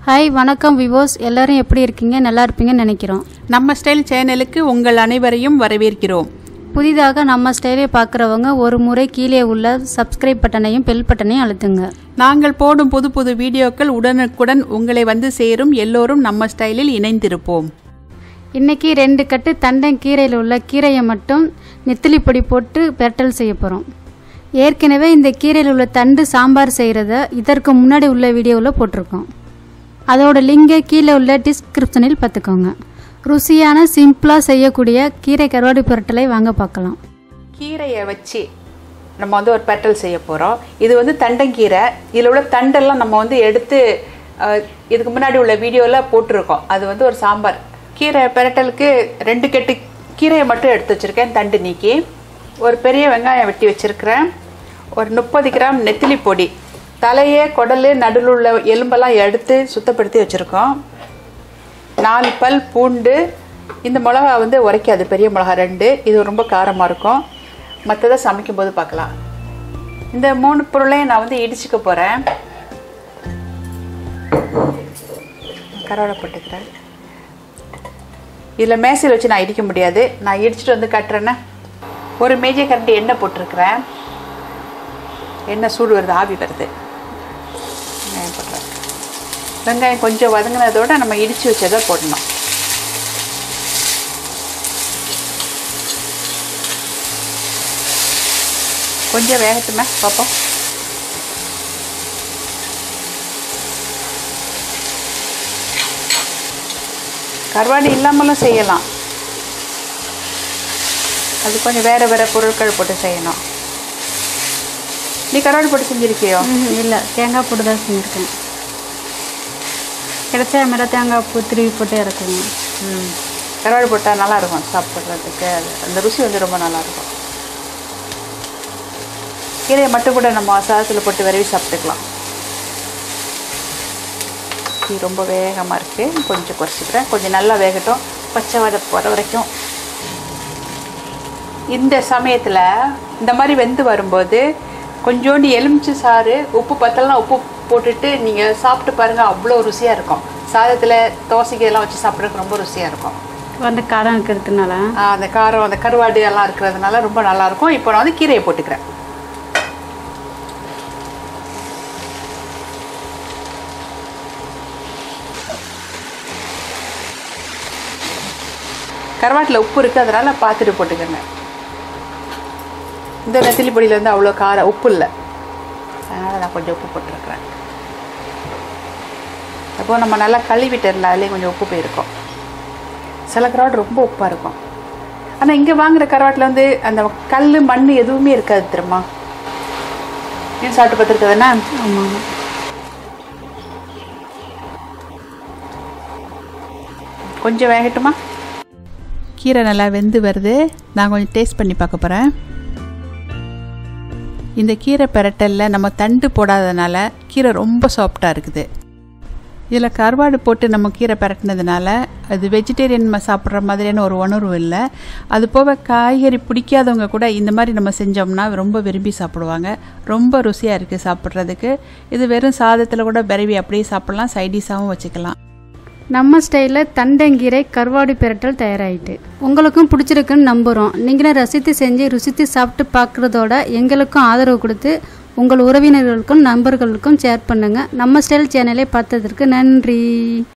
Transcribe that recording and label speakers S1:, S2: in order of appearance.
S1: hi வணக்கம் விவோஸ் எல்லாரும் எப்படி இருக்கீங்க நல்லா இருப்பீங்கன்னு நினைக்கிறோம்
S2: நம்ம ஸ்டைல் சேனலுக்கு உங்கள் அனைவரையும் வரவேற்கிறோம்
S1: புதிதாக நம்ம ஸ்டைலை பார்க்குறவங்க ஒரு முறை கீழே உள்ள சப்ஸ்கிரைப் பட்டனையும் பெல் பட்டனையும் அழுத்துங்க
S2: நாங்கள் போடும் புது புது வீடியோக்கள் உடனுக்குடன் உங்களை வந்து சேரும் எல்லோரும் நம்ம ஸ்டைலில் இணைந்திருப்போம்
S1: இன்னைக்கு ரெண்டு கட்டு தண்டங்கீரையில் உள்ள கீரையை மட்டும் நெத்திலி பொடி போட்டு பெரட்டல் செய்ய போகிறோம் ஏற்கனவே இந்த கீரையில் உள்ள தண்டு சாம்பார் செய்கிறத இதற்கு முன்னாடி உள்ள வீடியோவில் போட்டிருக்கோம் அதோட லிங்கை கீழே உள்ள டிஸ்கிரிப்ஷனில் பார்த்துக்கோங்க ருசியான சிம்பிளாக செய்யக்கூடிய கீரை கருவாடு பெரட்டலை வாங்க பார்க்கலாம்
S2: கீரையை வச்சு நம்ம வந்து ஒரு பெட்டல் செய்ய போகிறோம் இது வந்து தண்டங்கீரை இதில் உள்ள தண்டெல்லாம் நம்ம வந்து எடுத்து அஹ், இதுக்கு முன்னாடி உள்ள வீடியோவில் போட்டிருக்கோம் அது வந்து ஒரு சாம்பார் கீரை பெரட்டலுக்கு ரெண்டு கெட்டு கீரையை மட்டும் எடுத்து வச்சுருக்கேன் தண்டு நீக்கி ஒரு பெரிய வெங்காயம் வெட்டி வச்சுருக்கிறேன் ஒரு முப்பது கிராம் நெத்திலி பொடி தலையே குடலு நடுவில் உள்ள எலும்பெல்லாம் எடுத்து சுத்தப்படுத்தி வச்சுருக்கோம் நாலு பல் பூண்டு இந்த மிளகா வந்து உரைக்காது பெரிய மிளகா ரெண்டு இது ரொம்ப காரமாக இருக்கும் மற்றதை சமைக்கும்போது பார்க்கலாம் இந்த மூணு பொருளையும் நான் வந்து இடிச்சுக்க போகிறேன் கருவாடை போட்டுக்கிறேன் இதில் மேசையில் வச்சு நான் இடிக்க முடியாது நான் இடிச்சிட்டு வந்து கட்டுறேன்னா ஒரு மேஜை கரண்டி எண்ணெய் போட்டிருக்கிறேன் எண்ணெய் சூடு வருது ஆவி வருது வெங்காயம் போட்டுறேன் வெங்காயம் கொஞ்சம் வதங்கினதோட நம்ம இடித்து வச்சதை போடணும் கொஞ்சம் வேகட்டுமே பார்ப்போம் கருவாடு இல்லாமலும் செய்யலாம் அது கொஞ்சம் வேறு வேறு பொருட்கள் போட்டு செய்யணும் நீ கருவாடு போட்டு செஞ்சிருக்கியோ
S1: இல்லை தேங்காய் போட்டு தான் செஞ்சுருக்கேன் கிடைச்சா மேலே தேங்காய் பூ திருவி போட்டு இறக்குங்க
S2: ம் கருவாடு போட்டால் நல்லா இருக்கும் சாப்பிட்றதுக்கு அது அந்த ருசி வந்து ரொம்ப நல்லா இருக்கும் கீரையை மட்டும் கூட நம்ம சாதத்தில் போட்டு விரவி சாப்பிட்டுக்கலாம் இது ரொம்ப வேகமாக இருக்குது கொஞ்சம் குறைச்சிக்கிறேன் கொஞ்சம் நல்லா வேகட்டும் பச்சை வடை போகிற வரைக்கும் இந்த சமயத்தில் இந்த மாதிரி வெந்து வரும்போது கொஞ்சோண்டு எலுமிச்சை சாறு உப்பு பத்தலாம் உப்பு போட்டுட்டு நீங்கள் சாப்பிட்டு பாருங்கள் அவ்வளோ ருசியாக இருக்கும் சாதத்தில் தோசைக்கு எல்லாம் வச்சு சாப்பிட்றதுக்கு ரொம்ப ருசியாக இருக்கும்
S1: வந்து காரம் இருக்கிறதுனால
S2: ஆஹ் அந்த காரம் அந்த கருவாடு எல்லாம் இருக்கிறதுனால ரொம்ப நல்லாயிருக்கும் இப்போ நான் வந்து கீரையை போட்டுக்கிறேன் கருவாட்டில் உப்பு இருக்குது அதனால் பார்த்துட்டு போட்டுக்கோங்க இந்த நெத்திலி பொடியில் வந்து அவ்வளோ காரம் உப்பு இல்லை அதனால் நான் கொஞ்சம் உப்பு போட்டிருக்கிறேன் அப்போ நம்ம நல்லா கழுவிட்டோம்ல அதுலேயே கொஞ்சம் உப்பு போயிருக்கும் சில கருவாடு ரொம்ப உப்பாக இருக்கும் ஆனால் இங்கே வாங்குற கருவாட்டில் வந்து அந்த கல் மண் எதுவுமே இருக்காது தெரியுமா நீ சாப்பிட்டு பார்த்துருக்கதுன்னா
S1: ஆமாம்
S2: கொஞ்சம் வேகட்டுமா கீரை நல்லா வெந்து வருது நான் கொஞ்சம் டேஸ்ட் பண்ணி பார்க்க போகிறேன் இந்த கீரை பெரட்டலில் நம்ம தண்டு போடாதனால கீரை ரொம்ப சாஃப்டாக இருக்குது இதில் கருவாடு போட்டு நம்ம கீரை பெரட்டினதுனால அது வெஜிடேரியன் ம சாப்பிட்ற மாதிரியான ஒரு உணர்வு இல்லை அது போக காய்கறி பிடிக்காதவங்க கூட இந்த மாதிரி நம்ம செஞ்சோம்னா ரொம்ப விரும்பி சாப்பிடுவாங்க ரொம்ப ருசியாக இருக்குது சாப்பிட்றதுக்கு இது வெறும் சாதத்தில் கூட விரவி அப்படியே சாப்பிட்லாம் சைடிஷாகவும் வச்சுக்கலாம்
S1: நம்ம ஸ்டைலில் தண்டங்கீரை கருவாடு பிரட்டல் தயாராகிட்டு உங்களுக்கும் பிடிச்சிருக்குன்னு நம்புகிறோம் நீங்களும் ரசித்து செஞ்சு ருசித்து சாப்பிட்டு பார்க்குறதோட எங்களுக்கும் ஆதரவு கொடுத்து உங்கள் உறவினர்களுக்கும் நண்பர்களுக்கும் ஷேர் பண்ணுங்கள் நம்ம ஸ்டைல் சேனலை பார்த்ததற்கு நன்றி